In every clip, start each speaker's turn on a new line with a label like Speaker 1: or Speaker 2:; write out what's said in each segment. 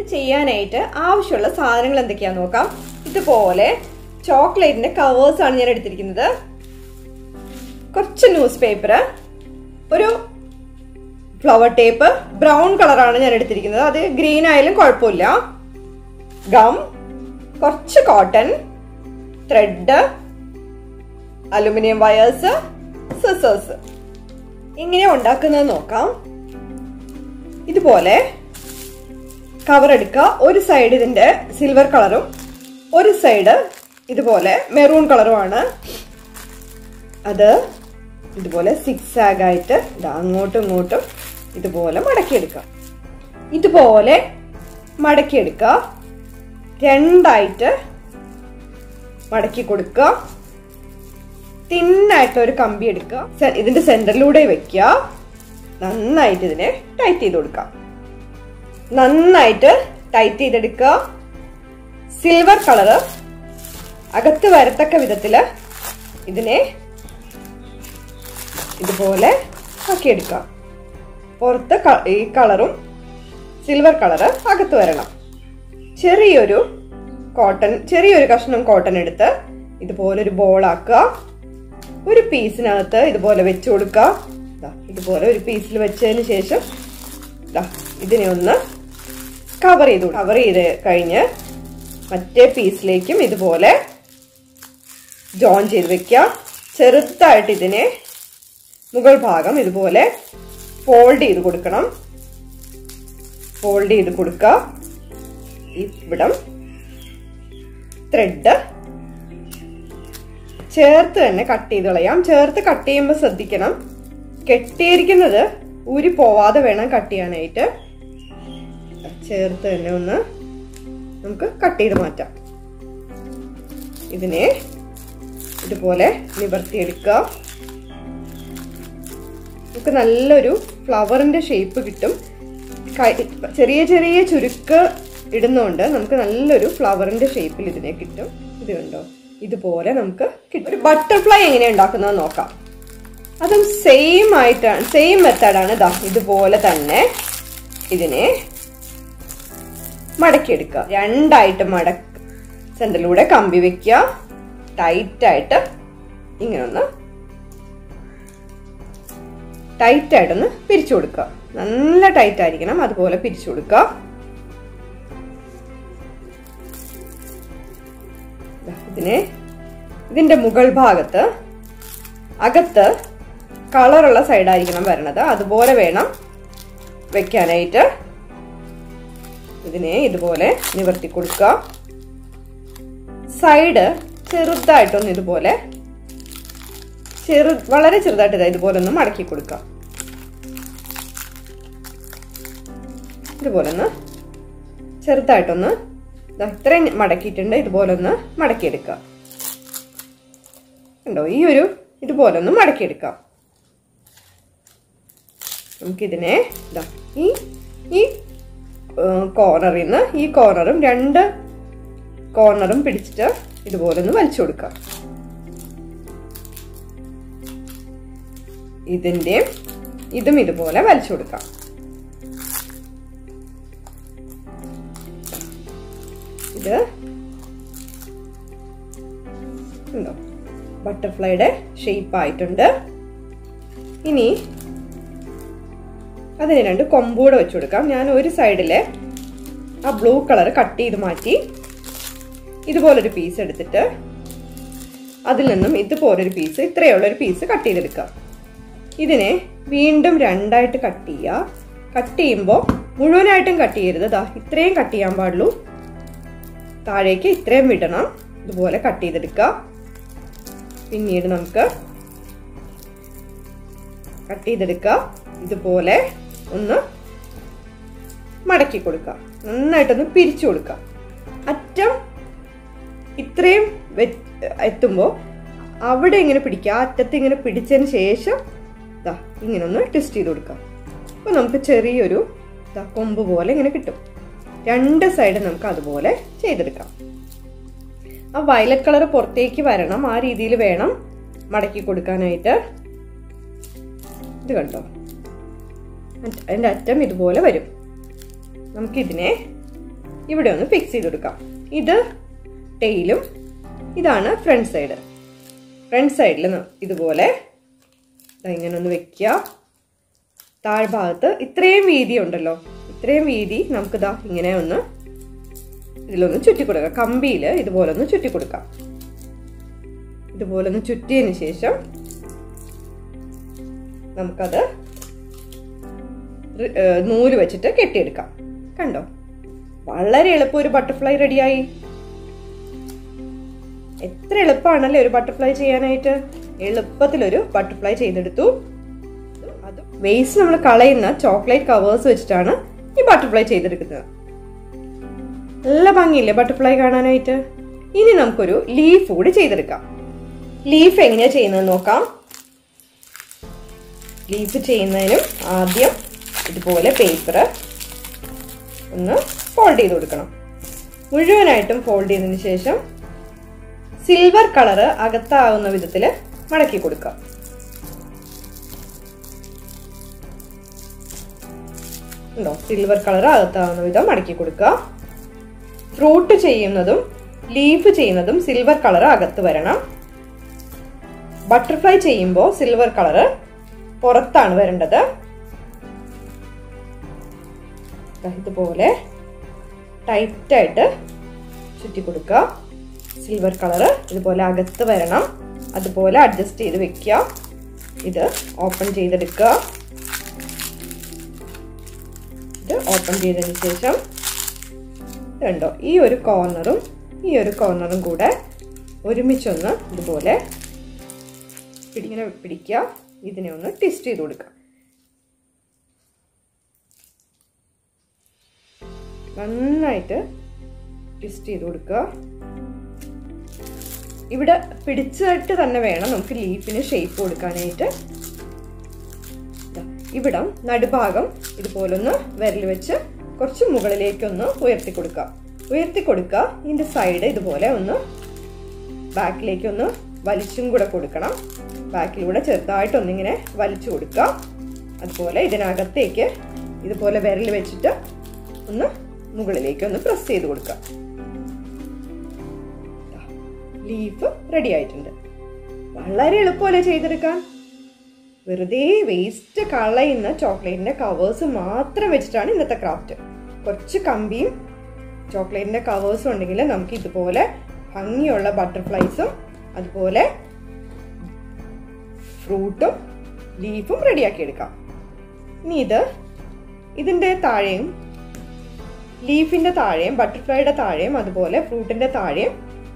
Speaker 1: ചെയ്യാനായിട്ട് ആവശ്യമുള്ള സാധനങ്ങൾ എന്തൊക്കെയാന്ന് നോക്കാം ഇതുപോലെ ചോക്ലേറ്റിന്റെ കവേഴ്സ് ആണ് ഞാൻ എടുത്തിരിക്കുന്നത് കുറച്ച് ന്യൂസ് പേപ്പർ ഒരു ഫ്ലവർ ടേപ്പ് ബ്രൗൺ കളറാണ് ഞാൻ എടുത്തിരിക്കുന്നത് അത് ഗ്രീൻ ആയാലും കുഴപ്പമില്ല ഗം കുറച്ച് cotton thread aluminium wires scissors എങ്ങനെയാ ഉണ്ടാക്കുന്നത് നോക്കാം ഇതുപോലെ കവർ എടുക്കുക ഒരു സൈഡ് ഇതിന്റെ സിൽവർ കളറും ഒരു സൈഡ് ഇതുപോലെ മെറൂൺ കളറുമാണ് അത് ഇതുപോലെ സിക്സ് ആയിട്ട് ഇതാ അങ്ങോട്ടും ഇങ്ങോട്ടും ഇതുപോലെ മടക്കിയെടുക്കാം ഇതുപോലെ മടക്കിയെടുക്കുക രണ്ടായിട്ട് മടക്കി കൊടുക്കുക തിന്നായിട്ട് ഒരു കമ്പി എടുക്കുക ഇതിന്റെ സെന്ററിലൂടെ വെക്കുക നന്നായിട്ട് ഇതിനെ ടൈറ്റ് ചെയ്ത് കൊടുക്കാം നന്നായിട്ട് ടൈറ്റ് ചെയ്തെടുക്കുക സിൽവർ കളറ് അകത്ത് വരത്തക്ക വിധത്തില് ഇതിനെ ഇതുപോലെ ആക്കിയെടുക്കാം പുറത്ത് ഈ കളറും സിൽവർ കളറ് അകത്ത് വരണം ചെറിയൊരു കോട്ടൺ ചെറിയൊരു കഷ്ണം കോട്ടൺ എടുത്ത് ഇതുപോലെ ഒരു ബോൾ ആക്കുക ഒരു പീസിനകത്ത് ഇതുപോലെ വെച്ചു കൊടുക്കുക ഇതുപോലെ ഒരു പീസിൽ വെച്ചതിന് ശേഷം ഇതിനെ ഒന്ന് കവർ ചെയ്തു കവർ ചെയ്ത് കഴിഞ്ഞ് മറ്റേ പീസിലേക്കും ഇതുപോലെ ജോയിൻ ചെയ്ത് വെക്കുക ചെറുതായിട്ട് ഇതിനെ മുകൾ ഭാഗം ഇതുപോലെ ഫോൾഡ് ചെയ്ത് കൊടുക്കണം ഫോൾഡ് ചെയ്ത് കൊടുക്കുക ഇവിടം ത്രെഡ് ചേർത്ത് തന്നെ കട്ട് ചെയ്ത് കളയാം ചേർത്ത് കട്ട് ചെയ്യുമ്പോൾ ശ്രദ്ധിക്കണം കെട്ടിയിരിക്കുന്നത് ഊരി പോവാതെ വേണം കട്ട് ചെയ്യാനായിട്ട് ചേർത്ത് തന്നെ ഒന്ന് നമുക്ക് കട്ട് ചെയ്ത് മാറ്റാം ഇതിനെ ഇതുപോലെ നിവർത്തിയെടുക്കുക നമുക്ക് നല്ലൊരു ഫ്ലവറിന്റെ ഷേപ്പ് കിട്ടും ചെറിയ ചെറിയ ചുരുക്ക് ഇടുന്നതുകൊണ്ട് നമുക്ക് നല്ലൊരു ഫ്ലവറിന്റെ ഷേപ്പിൽ ഇതിനെ കിട്ടും ഇത് കണ്ടോ ഇതുപോലെ നമുക്ക് കിട്ടും ഒരു ബട്ടർഫ്ലൈ എങ്ങനെ ഉണ്ടാക്കുന്നത് നോക്കാം അതും സെയിം ആയിട്ടാണ് സെയിം മെത്തേഡാണ് ഇതാ ഇതുപോലെ തന്നെ ഇതിനെ മടക്കിയെടുക്കുക രണ്ടായിട്ട് മടക്ക സെന്ററിലൂടെ കമ്പി വെക്കുക ടൈറ്റായിട്ട് ഇങ്ങനെ ഒന്ന് ടൈറ്റായിട്ടൊന്ന് പിരിച്ചു കൊടുക്കുക നല്ല ടൈറ്റ് ആയിരിക്കണം അതുപോലെ പിരിച്ചു കൊടുക്കുക ഇതിനെ ഇതിന്റെ മുകൾ ഭാഗത്ത് അകത്ത് കളറുള്ള സൈഡായിരിക്കണം വരണത് അതുപോലെ വേണം വെക്കാനായിട്ട് ഇതിനെ ഇതുപോലെ നിവർത്തി കൊടുക്കുക സൈഡ് ചെറുതായിട്ടൊന്ന് ഇതുപോലെ ചെറു വളരെ ചെറുതായിട്ട് ഇതാ ഇതുപോലെ ഒന്ന് മടക്കി കൊടുക്കുക ഇതുപോലെ ഒന്ന് ചെറുതായിട്ടൊന്ന് ഇത്രയും മടക്കിയിട്ടുണ്ട് ഇതുപോലെ ഒന്ന് മടക്കിയെടുക്കുക കണ്ടോ ഈ ഒരു ഇതുപോലെ ഒന്ന് മടക്കിയെടുക്കാം നമുക്കിതിനെ ഇതാ ഈ ഈ കോർണറിൽ നിന്ന് ഈ കോർണറും രണ്ട് കോർണറും പിടിച്ചിട്ട് ഇതുപോലെ ഒന്ന് വലിച്ചു കൊടുക്കാം ഇതിന്റെ ഇതും ഇതുപോലെ വലിച്ചു കൊടുക്കാം ഇത് ഉണ്ടോ ബട്ടർഫ്ലൈയുടെ ഷേപ്പ് ആയിട്ടുണ്ട് ഇനി അതിന് രണ്ട് കൊമ്പൂടെ വെച്ചു കൊടുക്കാം ഞാൻ ഒരു സൈഡിലെ ആ ബ്ലൂ കളർ കട്ട് ചെയ്ത് മാറ്റി ഇതുപോലൊരു പീസ് എടുത്തിട്ട് അതിൽ നിന്നും ഇതുപോലൊരു പീസ് ഇത്രയുള്ള ഒരു പീസ് കട്ട് ചെയ്തെടുക്കാം ഇതിനെ വീണ്ടും രണ്ടായിട്ട് കട്ട് ചെയ്യുക കട്ട് ചെയ്യുമ്പോൾ മുഴുവനായിട്ടും കട്ട് ചെയ്യരുത് ദാ ഇത്രയും കട്ട് ചെയ്യാൻ പാടുള്ളൂ താഴേക്ക് ഇത്രയും വിടണം ഇതുപോലെ കട്ട് ചെയ്തെടുക്കുക പിന്നീട് നമുക്ക് കട്ട് ചെയ്തെടുക്കുക ഇതുപോലെ ഒന്ന് മടക്കി കൊടുക്കുക നന്നായിട്ടൊന്ന് പിരിച്ചു കൊടുക്കുക അറ്റം ഇത്രയും എത്തുമ്പോൾ അവിടെ ഇങ്ങനെ പിടിക്കുക ആ അറ്റത്ത് ഇങ്ങനെ പിടിച്ചതിന് ശേഷം ഇതാ ഇങ്ങനെ ഒന്ന് ട്വിസ്റ്റ് ചെയ്ത് കൊടുക്കാം അപ്പോൾ നമുക്ക് ചെറിയൊരു ഇതാ കൊമ്പ് പോലെ ഇങ്ങനെ കിട്ടും രണ്ട് സൈഡ് നമുക്ക് അതുപോലെ ചെയ്തെടുക്കാം ആ വയലറ്റ് കളർ പുറത്തേക്ക് വരണം ആ രീതിയിൽ വേണം മടക്കി കൊടുക്കാനായിട്ട് ഇത് കണ്ടോ അതിൻ്റെ അറ്റം ഇതുപോലെ വരും നമുക്കിതിനെ ഇവിടെ ഒന്ന് ഫിക്സ് ചെയ്ത് കൊടുക്കാം ഇത് ടെയിലും ഇതാണ് ഫ്രണ്ട് സൈഡ് ഫ്രണ്ട് സൈഡിൽ ഇതുപോലെ ദാ ഇങ്ങനെ ഒന്ന് വെക്കുക താഴ്ഭാഗത്ത് ഇത്രയും വീതി ഉണ്ടല്ലോ ഇത്രയും വീതി നമുക്ക് ദാ ഇങ്ങനെ ഒന്ന് ഇതിലൊന്ന് ചുറ്റി കൊടുക്കാം കമ്പിയിൽ ഇതുപോലെ ഒന്ന് ചുറ്റി കൊടുക്കാം ഇതുപോലെ ഒന്ന് ചുറ്റിയതിന് ശേഷം നമുക്കത് റി- ഏർ നൂല് വെച്ചിട്ട് കെട്ടിയെടുക്കാം കണ്ടോ വളരെ എളുപ്പം ഒരു ബട്ടർഫ്ലൈ റെഡിയായി എത്ര എളുപ്പമാണല്ലേ ഒരു ബട്ടർഫ്ലൈ ചെയ്യാനായിട്ട് എളുപ്പത്തിലൊരു ബട്ടർഫ്ലൈ ചെയ്തെടുത്തു അത് വേസ്റ്റ് നമ്മൾ കളയുന്ന ചോക്ലേറ്റ് കവേഴ്സ് വെച്ചിട്ടാണ് ഈ ബട്ടർഫ്ലൈ ചെയ്തെടുക്കുന്നത് നല്ല ഭംഗിയില്ലേ ബട്ടർഫ്ലൈ കാണാനായിട്ട് ഇനി നമുക്കൊരു ലീഫ് കൂടി ചെയ്തെടുക്കാം ലീഫ് എങ്ങനെയാ ചെയ്യുന്നത് നോക്കാം ലീഫ് ചെയ്യുന്നതിനും ആദ്യം ഇതുപോലെ പേപ്പർ ഒന്ന് ഫോൾഡ് ചെയ്ത് കൊടുക്കണം മുഴുവനായിട്ടും ഫോൾഡ് ചെയ്തതിന് ശേഷം സിൽവർ കളറ് അകത്താവുന്ന വിധത്തിൽ മടക്കി കൊടുക്കുക ഉണ്ടോ സിൽവർ കളർ അകത്താവുന്ന വിധം മടക്കി കൊടുക്കുക ഫ്രൂട്ട് ചെയ്യുന്നതും ലീഫ് ചെയ്യുന്നതും സിൽവർ കളർ അകത്ത് വരണം ബട്ടർഫ്ലൈ ചെയ്യുമ്പോൾ സിൽവർ കളറ് പുറത്താണ് വരേണ്ടത് ദാ ഇതുപോലെ ടൈറ്റായിട്ട് ചുറ്റി കൊടുക്കുക സിൽവർ കളറ് ഇതുപോലെ അകത്ത് വരണം അതുപോലെ അഡ്ജസ്റ്റ് ചെയ്ത് വെക്കുക ഇത് ഓപ്പൺ ചെയ്തെടുക്കുക ഇത് ഓപ്പൺ ചെയ്തതിന് ശേഷം കണ്ടോ ഈ ഒരു കോർണറും ഈ ഒരു കോർണറും കൂടെ ഒരുമിച്ചൊന്ന് ഇതുപോലെ പിടിങ്ങനെ പിടിക്കുക ഇതിനെ ഒന്ന് ട്വിസ്റ്റ് ചെയ്ത് കൊടുക്കുക നന്നായിട്ട് ട്വിസ്റ്റ് ചെയ്ത് കൊടുക്കുക ഇവിടെ പിടിച്ചിട്ട് തന്നെ വേണം നമുക്ക് ലീഫിന് ഷേപ്പ് കൊടുക്കാനായിട്ട് ദാ, ഇവിടം നടുഭാഗം ഇതുപോലൊന്ന് വിരൽ വെച്ച് കുറച്ച് മുകളിലേക്കൊന്ന് ഉയർത്തി കൊടുക്കുക ഉയർത്തി കൊടുക്കുക ഇതിന്റെ സൈഡ് ഇതുപോലെ ഒന്ന് ബാക്കിലേക്ക് ഒന്ന് വലിച്ചും കൂടെ കൊടുക്കണം ബാക്കിലൂടെ ചെറുതായിട്ടൊന്നിങ്ങനെ വലിച്ചു കൊടുക്കുക അതുപോലെ ഇതിനകത്തേക്ക് ഇതുപോലെ വിരൽ വെച്ചിട്ട് ഒന്ന് മുകളിലേക്ക് ഒന്ന് പ്രസ് ചെയ്ത് കൊടുക്കുക ലീഫ് റെഡി ആയിട്ടുണ്ട് വളരെ എളുപ്പമല്ലേ ചെയ്തെടുക്കാൻ വെറുതെ വേസ്റ്റ് കളയുന്ന ചോക്ലേറ്റിന്റെ കവേഴ്സ് മാത്രം വെച്ചിട്ടാണ് ഇന്നത്തെ ക്രാഫ്റ്റ് കുറച്ച് കമ്പിയും ചോക്ലേറ്റിന്റെ കവേഴ്സും ഉണ്ടെങ്കിൽ നമുക്ക് ഇതുപോലെ ഭംഗിയുള്ള ബട്ടർഫ്ലൈസും അതുപോലെ ഫ്രൂട്ടും ലീഫും റെഡിയാക്കി എടുക്കാം ഇനി ഇത് ഇതിന്റെ താഴെയും ലീഫിന്റെ താഴെയും ബട്ടർഫ്ലൈയുടെ താഴെയും അതുപോലെ ഫ്രൂട്ടിന്റെ താഴെയും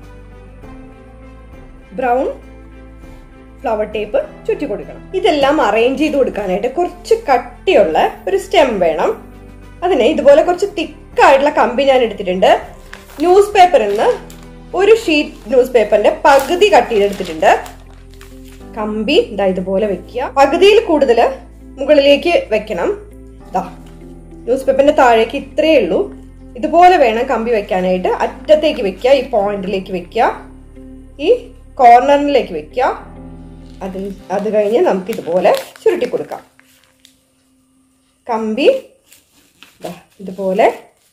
Speaker 1: ബ്രൗൺ ഫ്ലവർ ടേപ്പ് ചുറ്റി കൊടുക്കണം ഇതെല്ലാം അറേഞ്ച് ചെയ്ത് കൊടുക്കാനായിട്ട് കുറച്ച് കട്ടിയുള്ള ഒരു സ്റ്റെം വേണം അതിന് ഇതുപോലെ കുറച്ച് തിക്കായിട്ടുള്ള കമ്പി ഞാൻ എടുത്തിട്ടുണ്ട് ന്യൂസ് പേപ്പറിൽ നിന്ന് ഒരു ഷീറ്റ് ന്യൂസ് പേപ്പറിന്റെ പകുതി കട്ട് ചെയ്തെടുത്തിട്ടുണ്ട് കമ്പി ഇതാ ഇതുപോലെ വെക്കുക പകുതിയിൽ കൂടുതൽ മുകളിലേക്ക് വെക്കണം ദാ ന്യൂസ് പേപ്പറിന്റെ താഴേക്ക് ഇത്രയേ ഉള്ളൂ ഇതുപോലെ വേണം കമ്പി വെക്കാനായിട്ട് അറ്റത്തേക്ക് വെക്കുക ഈ പോയിന്റിലേക്ക് വെക്കുക ഈ കോർണറിലേക്ക് വെക്കുക അത് അത് കഴിഞ്ഞ് നമുക്ക് ഇതുപോലെ ചുരുട്ടി കൊടുക്കാം കമ്പി ദാ ഇതുപോലെ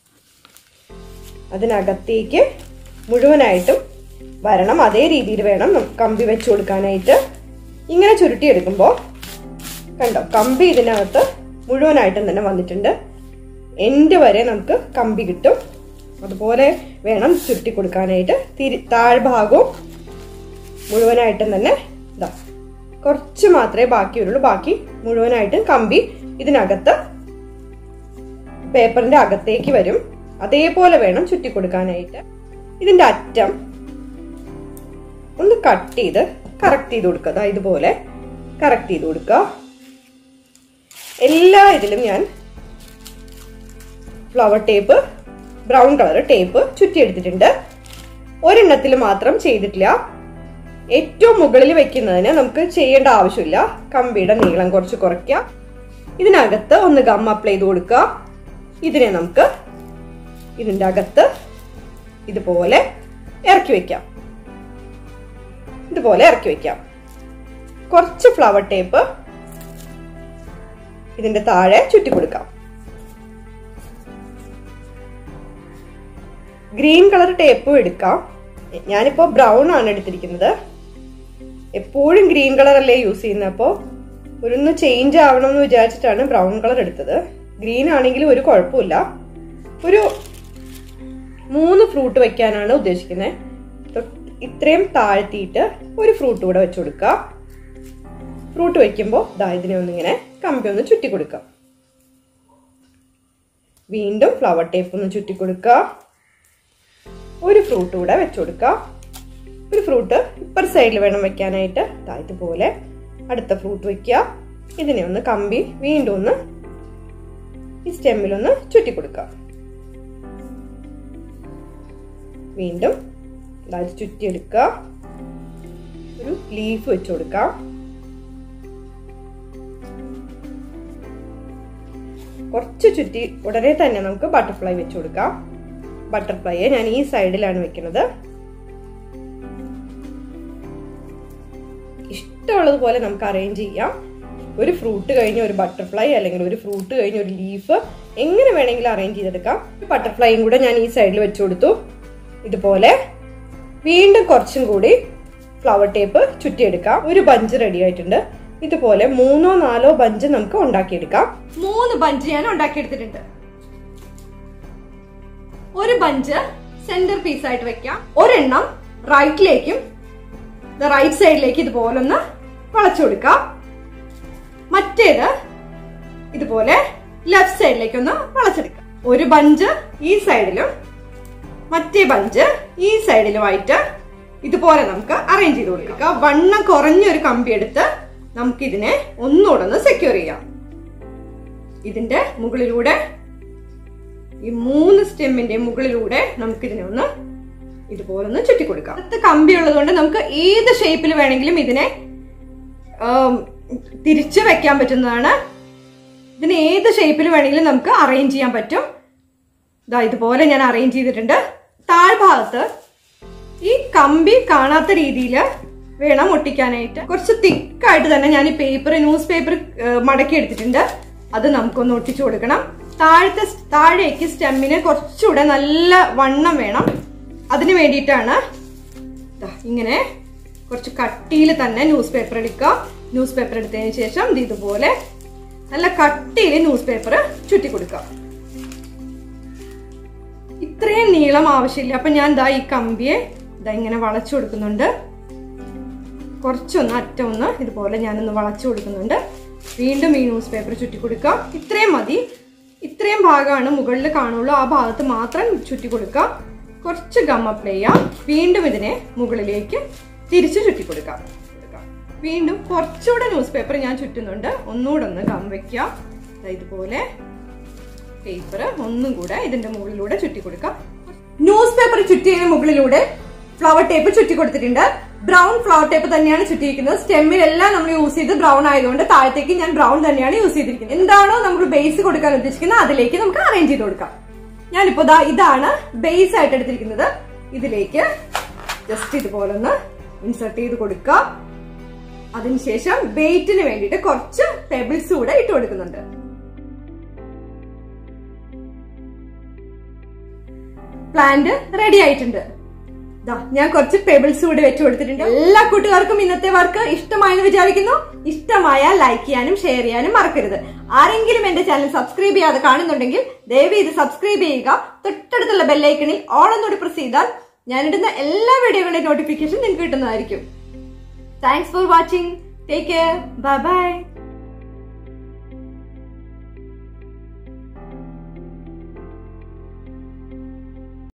Speaker 1: അതിനകത്തേക്ക് മുഴുവനായിട്ടും വരണം അതേ രീതിയിൽ വേണം നമുക്ക് കമ്പി വെച്ച് കൊടുക്കാനായിട്ട് ഇങ്ങനെ ചുരുട്ടി എടുക്കുമ്പോൾ കണ്ടോ കമ്പി ഇതിനകത്ത് മുഴുവനായിട്ടും തന്നെ വന്നിട്ടുണ്ട് എൻഡ് വരെ നമുക്ക് കമ്പി കിട്ടും അതുപോലെ വേണം ചുരുട്ടി കൊടുക്കാനായിട്ട് തിരി താഴ്ഭാഗവും മുഴുവനായിട്ടും തന്നെ ഇതാ കുറച്ച് മാത്രമേ ബാക്കി വരുള്ളൂ ബാക്കി മുഴുവനായിട്ടും കമ്പി ഇതിനകത്ത് പേപ്പറിന്റെ അകത്തേക്ക് വരും അതേപോലെ വേണം ചുറ്റി കൊടുക്കാനായിട്ട് ഇതിന്റെ അറ്റം ഒന്ന് കട്ട് ചെയ്ത് കറക്റ്റ് ചെയ്ത് കൊടുക്കുക ദാ ഇതുപോലെ കറക്റ്റ് ചെയ്ത് കൊടുക്കുക എല്ലാ ഇതിലും ഞാൻ flower tape brown colour tape ചുറ്റിയെടുത്തിട്ടുണ്ട് ഒരെണ്ണത്തിൽ മാത്രം ചെയ്തിട്ടില്ല ഏറ്റവും മുകളിൽ വെക്കുന്നതിന് നമുക്ക് ചെയ്യേണ്ട ആവശ്യമില്ല കമ്പിയുടെ നീളം കുറച്ച് കുറയ്ക്കുക ഇതിനകത്ത് ഒന്ന് ഗം അപ്ലൈ ചെയ്ത് കൊടുക്കുക ഇതിനെ നമുക്ക് ഇതിന്റെ അകത്ത് ഇതുപോലെ ഇറക്കി വെക്കാം ഇതുപോലെ ഇറക്കി വെക്കാം കുറച്ച് ഫ്ലവർ ടേപ്പ് ഇതിന്റെ താഴെ ചുറ്റി കൊടുക്കാം ഗ്രീൻ കളർ ടേപ്പും എടുക്കാം ഞാനിപ്പോ ബ്രൗൺ ആണ് എടുത്തിരിക്കുന്നത് എപ്പോഴും ഗ്രീൻ കളർ അല്ലേ യൂസ് ചെയ്യുന്നത് അപ്പോൾ ഒന്ന് ചേഞ്ച് ആവണം എന്ന് വിചാരിച്ചിട്ടാണ് ബ്രൗൺ കളർ എടുത്തത് ഗ്രീൻ ആണെങ്കിലും ഒരു കുഴപ്പമില്ല ഒരു മൂന്ന് ഫ്രൂട്ട് വെക്കാനാണ് ഉദ്ദേശിക്കുന്നത് ഇത്രയും താഴ്ത്തിയിട്ട് ഒരു ഫ്രൂട്ട് കൂടെ വെച്ചു കൊടുക്കുക ഫ്രൂട്ട് വെക്കുമ്പോൾ ദാ ഇതിനെ ഒന്നിങ്ങനെ കമ്പി ഒന്ന് ചുറ്റി കൊടുക്കാം വീണ്ടും ഫ്ലവർ ടേപ്പ് ഒന്ന് ചുറ്റി കൊടുക്കുക ഒരു ഫ്രൂട്ട് കൂടെ വെച്ചു കൊടുക്കുക ഒരു ഫ്രൂട്ട് ഇപ്പർ സൈഡിൽ വേണം വെക്കാനായിട്ട് ദാ ഇതുപോലെ അടുത്ത ഫ്രൂട്ട് വെക്കുക ഇതിനെ ഒന്ന് കമ്പി വീണ്ടും ഒന്ന് ഈ സ്റ്റെമ്മിലൊന്ന് ചുറ്റി കൊടുക്കുക വീണ്ടും അത് ചുറ്റിയെടുക്കുക ഒരു ലീഫ് വെച്ചു കൊടുക്കാം കുറച്ച് ചുറ്റി ഉടനെ തന്നെ നമുക്ക് ബട്ടർഫ്ലൈ വെച്ചു കൊടുക്കാം ബട്ടർഫ്ലൈയെ ഞാൻ ഈ സൈഡിലാണ് വെക്കുന്നത് ഇഷ്ടമുള്ളതുപോലെ നമുക്ക് അറേഞ്ച് ചെയ്യാം ഒരു ഫ്രൂട്ട് കഴിഞ്ഞ് ഒരു ബട്ടർഫ്ലൈ അല്ലെങ്കിൽ ഒരു ഫ്രൂട്ട് കഴിഞ്ഞ് ഒരു ലീഫ് എങ്ങനെ വേണമെങ്കിലും അറേഞ്ച് ചെയ്തെടുക്കാം ബട്ടർഫ്ലൈയും കൂടെ ഞാൻ ഈ സൈഡിൽ വെച്ചു കൊടുത്തു ഇതുപോലെ വീണ്ടും കുറച്ചും കൂടി ഫ്ലവർ ടേപ്പ് ചുറ്റിയെടുക്കാം ഒരു ബഞ്ച് റെഡി ആയിട്ടുണ്ട് ഇതുപോലെ മൂന്നോ നാലോ ബഞ്ച് നമുക്ക് ഉണ്ടാക്കിയെടുക്കാം
Speaker 2: മൂന്ന് ബഞ്ച് ഞാൻ ഉണ്ടാക്കിയെടുത്തിട്ടുണ്ട് ഒരു ബഞ്ച് സെന്റർ പീസ് ആയിട്ട് വെക്കാം ഒരെണ്ണം റൈറ്റിലേക്കും റൈറ്റ് സൈഡിലേക്ക് ഇതുപോലെ ഒന്ന് വളച്ചു കൊടുക്കാം മറ്റേത് ഇതുപോലെ ലെഫ്റ്റ് സൈഡിലേക്ക് ഒന്ന് വളച്ചെടുക്കാം ഒരു ബഞ്ച് ഈ സൈഡിലും മറ്റേ ബഞ്ച് ഈ സൈഡിലുമായിട്ട് ഇതുപോലെ നമുക്ക് അറേഞ്ച് ചെയ്ത് കൊടുക്കാം വണ്ണം കുറഞ്ഞ ഒരു കമ്പി എടുത്ത് നമുക്ക് ഇതിനെ ഒന്നുകൂടെ ഒന്ന് സെക്യൂർ ചെയ്യാം ഇതിന്റെ മുകളിലൂടെ ഈ മൂന്ന് സ്റ്റെമ്മിന്റെ മുകളിലൂടെ നമുക്ക് ഇതിനെ ഒന്ന് ഇതുപോലെ ഒന്ന് ചുറ്റി കൊടുക്കാം അടുത്ത കമ്പി ഉള്ളതുകൊണ്ട് നമുക്ക് ഏത് ഷേപ്പിൽ വേണമെങ്കിലും ഇതിനെ തിരിച്ചു വെക്കാൻ പറ്റുന്നതാണ് ഇതിന് ഏത് ഷേപ്പിൽ വേണമെങ്കിലും നമുക്ക് അറേഞ്ച് ചെയ്യാൻ പറ്റും ഇതാ ഇതുപോലെ ഞാൻ അറേഞ്ച് ചെയ്തിട്ടുണ്ട് താഴ്ഭാഗത്ത് ഈ കമ്പി കാണാത്ത രീതിയിൽ വേണം ഒട്ടിക്കാനായിട്ട് കുറച്ച് തിക്കായിട്ട് തന്നെ ഞാൻ ഈ പേപ്പർ ന്യൂസ് പേപ്പർ മടക്കി എടുത്തിട്ടുണ്ട് അത് നമുക്കൊന്ന് ഒട്ടിച്ചു കൊടുക്കണം താഴത്തെ താഴേക്ക് സ്റ്റെമ്മിന് കുറച്ചുകൂടെ നല്ല വണ്ണം വേണം അതിന് വേണ്ടിയിട്ടാണ് ഇങ്ങനെ കുറച്ച് കട്ടിയിൽ തന്നെ ന്യൂസ് പേപ്പർ എടുക്കുക ന്യൂസ് പേപ്പർ എടുത്തതിന് ശേഷം ഇത് ഇതുപോലെ നല്ല കട്ടിയിൽ ന്യൂസ് പേപ്പർ ചുറ്റി കൊടുക്കുക ഇത്രയും നീളം ആവശ്യമില്ല അപ്പൊ ഞാൻ ദാ ഈ കമ്പിയെ ദാ ഇങ്ങനെ വളച്ചു കൊടുക്കുന്നുണ്ട് കുറച്ചൊന്ന് അറ്റം ഒന്ന് ഇതുപോലെ ഞാനൊന്ന് വളച്ചു കൊടുക്കുന്നുണ്ട് വീണ്ടും ഈ ന്യൂസ് പേപ്പർ ചുറ്റി കൊടുക്കുക ഇത്രയും മതി ഇത്രയും ഭാഗമാണ് മുകളിൽ കാണുള്ളൂ ആ ഭാഗത്ത് മാത്രം ചുറ്റി കൊടുക്കുക കുറച്ച് ഗം അപ്ലൈ ചെയ്യാം വീണ്ടും ഇതിനെ മുകളിലേക്ക് തിരിച്ചു ചുറ്റി കൊടുക്കാം വീണ്ടും കുറച്ചുകൂടെ ന്യൂസ് പേപ്പർ ഞാൻ ചുറ്റുന്നുണ്ട് ഒന്നുകൂടെ ഒന്ന് ഗം വെക്കുക ഇതുപോലെ പേപ്പർ ഒന്നും കൂടെ ഇതിന്റെ മുകളിലൂടെ ചുറ്റി കൊടുക്കാം ന്യൂസ് പേപ്പർ ചുറ്റിയതിന് മുകളിലൂടെ ഫ്ലവർ ടേപ്പ് ചുറ്റി കൊടുത്തിട്ടുണ്ട് ബ്രൗൺ ഫ്ലവർ ടേപ്പ് തന്നെയാണ് ചുറ്റിയിരിക്കുന്നത് സ്റ്റെമ്മിലെല്ലാം നമ്മൾ യൂസ് ചെയ്ത് ബ്രൗൺ ആയതുകൊണ്ട് താഴത്തേക്ക് ഞാൻ ബ്രൗൺ തന്നെയാണ് യൂസ് ചെയ്തിരിക്കുന്നത് എന്താണോ നമ്മൾ ബേസ് കൊടുക്കാൻ ഉദ്ദേശിക്കുന്നത് അതിലേക്ക് നമുക്ക് അറേഞ്ച് ചെയ്ത് കൊടുക്കാം ഞാനിപ്പോ ദാ ഇതാണ് ബേസ് ആയിട്ട് എടുത്തിരിക്കുന്നത് ഇതിലേക്ക് ജസ്റ്റ് ഇതുപോലെ ഒന്ന് ഇൻസർട്ട് ചെയ്ത് കൊടുക്കുക അതിനുശേഷം വെയിറ്റിന് വേണ്ടിയിട്ട് കുറച്ച് പെബിൾസ് കൂടെ ഇട്ട് കൊടുക്കുന്നുണ്ട് പ്ലാന്റ് റെഡി ആയിട്ടുണ്ട് ദാ ഞാൻ കുറച്ച് പെബിൾസ് കൂടി വെച്ചു കൊടുത്തിട്ടുണ്ട് എല്ലാ കൂട്ടുകാർക്കും ഇന്നത്തെ വർക്ക് ഇഷ്ടമായെന്ന് വിചാരിക്കുന്നു ഇഷ്ടമായ ലൈക്ക് ചെയ്യാനും ഷെയർ ചെയ്യാനും മറക്കരുത് ആരെങ്കിലും എന്റെ ചാനൽ സബ്സ്ക്രൈബ് ചെയ്യാതെ കാണുന്നുണ്ടെങ്കിൽ ദയവ് ഇത് സബ്സ്ക്രൈബ് ചെയ്യുക തൊട്ടടുത്തുള്ള ബെല്ലൈക്കണിൽ ഓൾ എന്നോട് പ്രസ് ചെയ്താൽ ഞാനിടുന്ന എല്ലാ വീഡിയോകളുടെ നോട്ടിഫിക്കേഷൻ നിങ്ങൾക്ക് കിട്ടുന്നതായിരിക്കും thanks for watching take care bye by